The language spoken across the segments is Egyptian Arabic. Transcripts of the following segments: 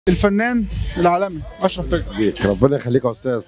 الفنان العالمي اشرف فكري بيك ربنا يخليك يا استاذ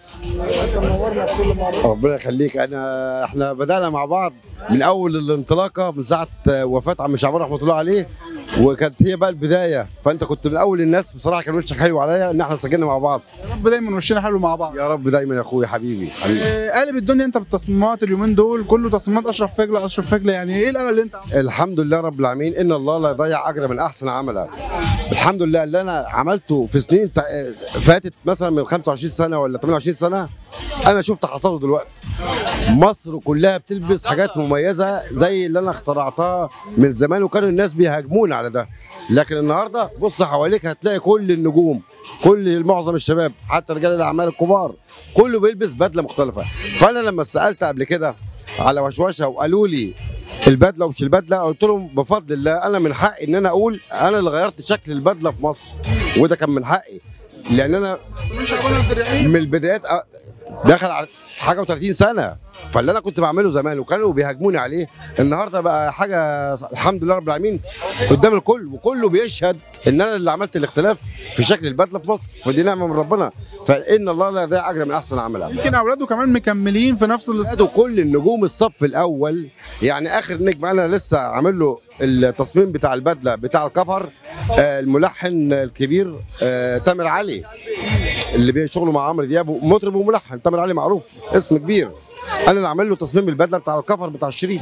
ربنا يخليك انا احنا بدانا مع بعض من اول الانطلاقه من ساعه وفاه عم شعبان رحمه الله عليه وكانت هي بقى البدايه فانت كنت من اول الناس بصراحه كان وشك حلو عليا ان احنا سجلنا مع بعض يا رب دايما وشنا حلو مع بعض يا رب دايما يا اخويا حبيبي حبيبي آه، قالب الدنيا انت بالتصميمات اليومين دول كله تصميمات اشرف فجله اشرف فجله يعني ايه القلق اللي انت عامله الحمد لله رب العالمين ان الله لا يضيع اجر من احسن عملا الحمد لله اللي انا عملته في سنين تع- فاتت مثلا من 25 سنه ولا 28 سنه انا شفت حصاده دلوقتي مصر كلها بتلبس حاجات مميزه زي اللي انا اخترعتها من زمان وكانوا الناس بيهاجموني على ده لكن النهارده بص حواليك هتلاقي كل النجوم كل معظم الشباب حتى رجال الاعمال الكبار كله بيلبس بدله مختلفه فانا لما سالت قبل كده على وشوشه وقالوا لي البدله ومش البدله قلت لهم بفضل الله انا من حقي ان انا اقول انا اللي غيرت شكل البدله في مصر وده كان من حقي لان انا من البدايات أ- دخل على حاجه و30 سنه فاللي انا كنت بعمله زمان وكانوا بيهاجموني عليه النهارده بقى حاجه الحمد لله رب العالمين قدام الكل وكله بيشهد ان انا اللي عملت الاختلاف في شكل البدله في مصر فدي نعمه من ربنا فان الله لا يضيع اجر من احسن عملا يمكن اولاده كمان مكملين في نفس الاستاذ خدوا كل النجوم الصف الاول يعني اخر نجم انا لسه عامل له التصميم بتاع البدله بتاع الكفر آه، الملحن الكبير آه، تامر علي اللي بيشغله مع عمرو دياب مطرب وملحن تامر علي معروف اسم كبير انا اللي عامل له تصميم البدله بتاع الكفر بتاع الشريط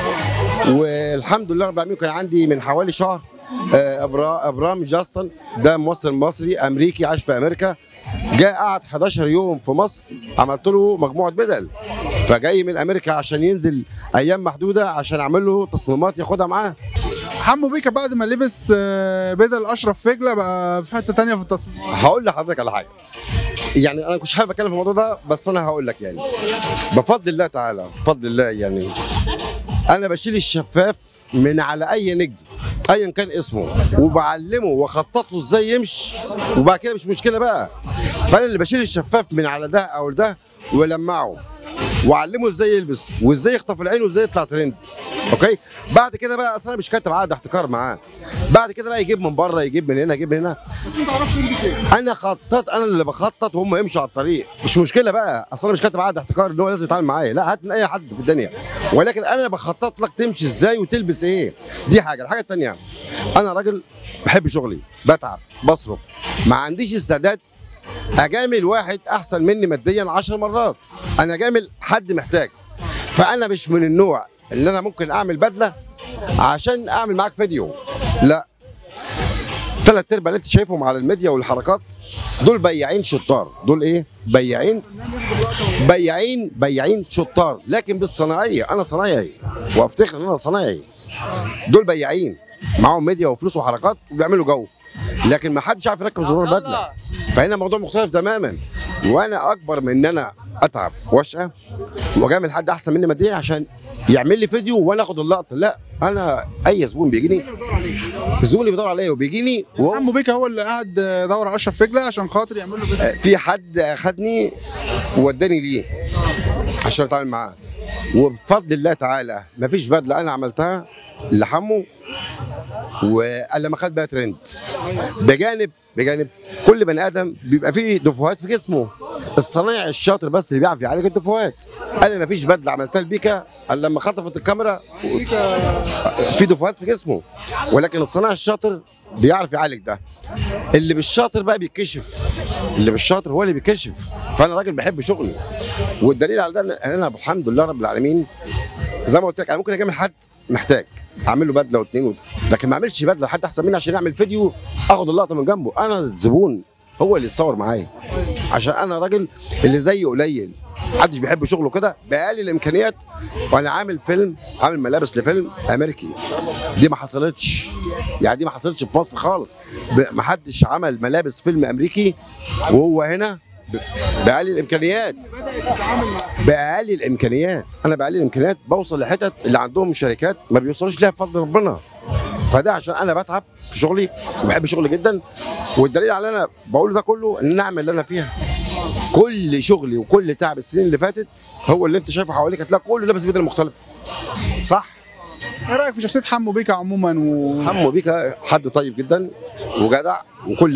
والحمد لله رب العالمين كان عندي من حوالي شهر آه، إبرا- ابرام جاستن ده ممثل مصري امريكي عايش في امريكا جاء قعد 11 يوم في مصر عملت له مجموعه بدل فجاي من امريكا عشان ينزل ايام محدوده عشان اعمل له تصميمات ياخدها معاه حمو بيكا بعد ما لبس آه، بدل اشرف فجله بقى في حته تانية في التصميم هقول لحضرتك على حاجه يعني انا كنتش حابب اتكلم في الموضوع ده بس انا هقول لك يعني بفضل الله تعالى بفضل الله يعني انا بشيل الشفاف من على اي نجم ايا كان اسمه وبعلمه واخطط له ازاي يمشي وبعد كده مش مشكله بقى فانا اللي بشيل الشفاف من على ده او ده والمعه واعلمه ازاي يلبس وازاي يخطف العين وازاي يطلع ترند اوكي بعد كده بقى اصل انا مش كاتب عقد احتكار معاه بعد كده بقى يجيب من بره يجيب من هنا يجيب من هنا بس انت عرفت تلبس ايه انا خطط انا اللي بخطط وهم يمشوا على الطريق مش مشكله بقى اصل انا مش كاتب عقد احتكار ان هو لازم يتعامل معايا لا هات من اي حد في الدنيا ولكن انا بخطط لك تمشي ازاي وتلبس ايه دي حاجه الحاجه الثانيه انا راجل بحب شغلي بتعب بصرف ما عنديش استعداد اجامل واحد احسن مني ماديا 10 مرات انا جامل حد محتاج فانا مش من النوع اللي انا ممكن اعمل بدله عشان اعمل معاك فيديو لا ثلاث ارباع اللي انت شايفهم على الميديا والحركات دول بياعين شطار دول ايه بياعين بياعين بياعين شطار لكن بالصناعيه انا صنايعي وافتخر ان انا صنايعي دول بياعين معاهم ميديا وفلوس وحركات وبيعملوا جو لكن ما حدش عارف يركب زرار بدله فهنا موضوع مختلف تماما وانا اكبر من ان انا اتعب واشقى واجامل حد احسن مني ماديا عشان يعمل لي فيديو وانا اخد اللقطه لا انا اي زبون بيجيني الزبون اللي بيدور عليا وبيجيني وهو حمو بيكا هو اللي قاعد آه، يدور على اشرف فجله عشان خاطر يعمل له فيديو في حد اخدني ووداني ليه عشان اتعامل معاه وبفضل الله تعالى مفيش بدله انا عملتها لحمه وقال لما خد بقى ترند بجانب بجانب كل بني ادم بيبقى فيه دفوهات في جسمه الصنايعي الشاطر بس اللي بيعرف يعالج الدفوهات انا مفيش بدله عملتها لبيكا الا لما خطفت الكاميرا في دفوهات في جسمه ولكن الصنايعي الشاطر بيعرف يعالج ده اللي مش شاطر بقى بيتكشف اللي مش شاطر هو اللي بيكشف فانا راجل بحب شغلي والدليل على ده ان انا الحمد لله رب العالمين زي ما قلت لك انا ممكن اجامل حد محتاج اعمل له بدله واثنين و... لكن ما اعملش بدله لحد احسن مني عشان اعمل فيديو اخد اللقطه من جنبه انا الزبون هو اللي يتصور معايا عشان انا راجل اللي زيي قليل محدش بيحب شغله كده بقالي الامكانيات وانا عامل فيلم عامل ملابس لفيلم امريكي دي ما حصلتش يعني دي ما حصلتش في مصر خالص ب- ما حدش عمل ملابس فيلم امريكي وهو هنا ب- بأقل الامكانيات بأقل الامكانيات انا بأقل الامكانيات بوصل لحتت اللي عندهم شركات ما بيوصلوش ليها بفضل ربنا فده عشان انا بتعب في شغلي وبحب شغلي جدا والدليل على اللي انا بقوله ده كله ان النعمه اللي انا فيها كل شغلي وكل تعب السنين اللي فاتت هو اللي انت شايفه حواليك هتلاقي كله لابس بدل مختلف صح ايه رايك في شخصيه حمو بيكا عموما و... حمو بيكا حد طيب جدا وجدع وكل حاجه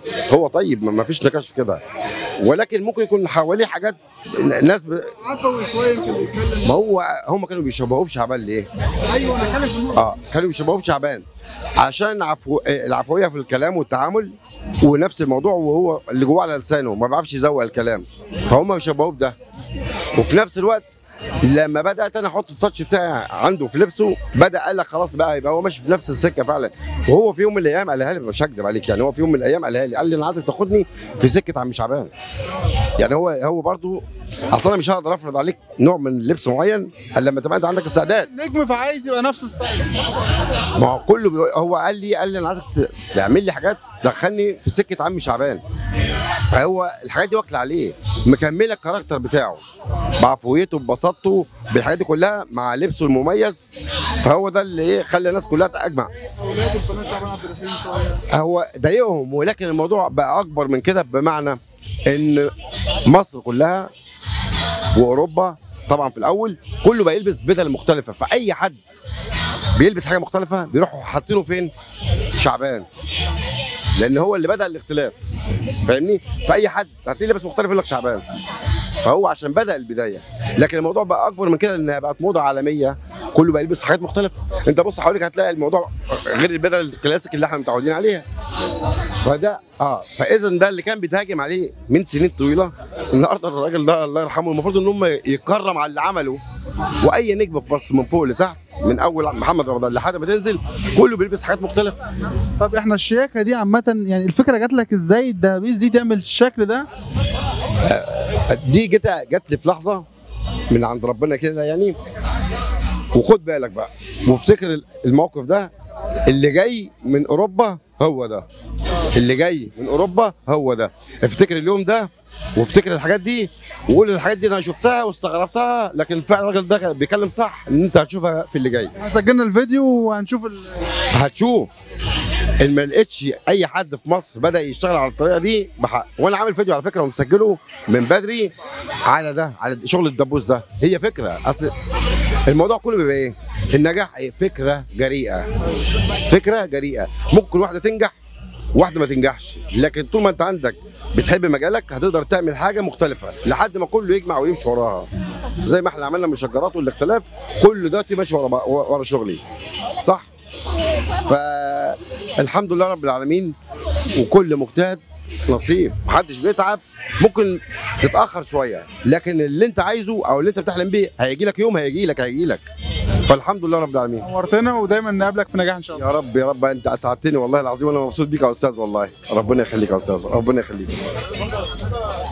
هو طيب ما- ما فيش نقاش في كده ولكن ممكن يكون حواليه حاجات ناس ب... عفوي شويه يمكن بيتكلم ما هو هم كانوا بيشبهوه بشعبان ليه؟ ايوه انا اتكلم في النقطه اه كانوا بيشبهوه بشعبان عشان عفو... آه، العفويه في الكلام والتعامل ونفس الموضوع وهو اللي جواه على لسانه ما بيعرفش يزوق الكلام فهم بيشبهوه بده وفي نفس الوقت لما بدات انا احط التاتش بتاعي عنده في لبسه بدا قال لك خلاص بقى يبقى هو ماشي في نفس السكه فعلا وهو في يوم من الايام قالها لي مش هكدب عليك يعني هو في يوم من الايام قالها لي قال لي انا عايزك تاخدني في سكه عم شعبان يعني هو هو برضه اصل انا مش هقدر افرض عليك نوع من لبس معين الا لما تبقى انت عندك استعداد نجم فعايز يبقى نفس ستايل ما هو كله بيقول هو قال لي قال لي انا عايزك ت- تعمل لي حاجات تدخلني في سكه عم شعبان فهو الحاجات دي واكله عليه مكمله الكاركتر بتاعه بعفويته ببساطته بالحاجات دي كلها مع لبسه المميز فهو ده اللي ايه خلى الناس كلها تجمع اولاد الفنان شعبان عبد الرحيم شويه هو ضايقهم ولكن الموضوع بقى اكبر من كده بمعنى ان مصر كلها واوروبا طبعا في الاول كله بقى يلبس بدل مختلفه فاي حد بيلبس حاجه مختلفه بيروحوا حاطينه فين شعبان لان هو اللي بدا الاختلاف فاهمني فاي حد هتلاقيه لابس مختلف يقول لك شعبان فهو عشان بدا البدايه لكن الموضوع بقى اكبر من كده لانها بقت موضه عالميه كله بقى يلبس حاجات مختلفه انت بص حواليك هتلاقي الموضوع غير البدل الكلاسيك اللي احنا متعودين عليها فده اه فاذا ده اللي كان بيتهاجم عليه من سنين طويله النهارده الراجل ده الله يرحمه المفروض ان هم يكرم على اللي عمله واي نجم في مصر من فوق لتحت من اول محمد رمضان لحد ما تنزل كله بيلبس حاجات مختلفه طب احنا الشياكه دي عامه يعني الفكره جات لك ازاي الدبابيس دي تعمل الشكل ده دي جت جت لي في لحظه من عند ربنا كده يعني وخد بالك بقى وافتكر الموقف ده اللي جاي من اوروبا هو ده اللي جاي من اوروبا هو ده افتكر اليوم ده وافتكر الحاجات دي وقول الحاجات دي انا شفتها واستغربتها لكن فعلا الراجل ده بيتكلم صح ان انت هتشوفها في اللي جاي احنا سجلنا الفيديو وهنشوف ال... هتشوف ان ما لقيتش اي حد في مصر بدا يشتغل على الطريقه دي بحق وانا عامل فيديو على فكره ومسجله من بدري على ده على شغل الدبوس ده هي فكره اصل الموضوع كله بيبقى ايه النجاح إيه؟ فكره جريئه فكره جريئه ممكن واحده تنجح واحده ما تنجحش لكن طول ما انت عندك بتحب مجالك هتقدر تعمل حاجه مختلفه لحد ما كله يجمع ويمشي وراها زي ما احنا عملنا مشجرات والاختلاف كل ده ماشي ورا ورا شغلي صح فالحمد لله رب العالمين وكل مجتهد نصيب محدش بيتعب ممكن تتاخر شويه لكن اللي انت عايزه او اللي انت بتحلم بيه هيجي لك يوم هيجي لك هيجي لك فالحمد لله رب العالمين نورتنا ودايما نقابلك في نجاح ان شاء الله يا رب يا رب انت اسعدتني والله العظيم انا مبسوط بيك يا استاذ والله ربنا يخليك يا استاذ ربنا يخليك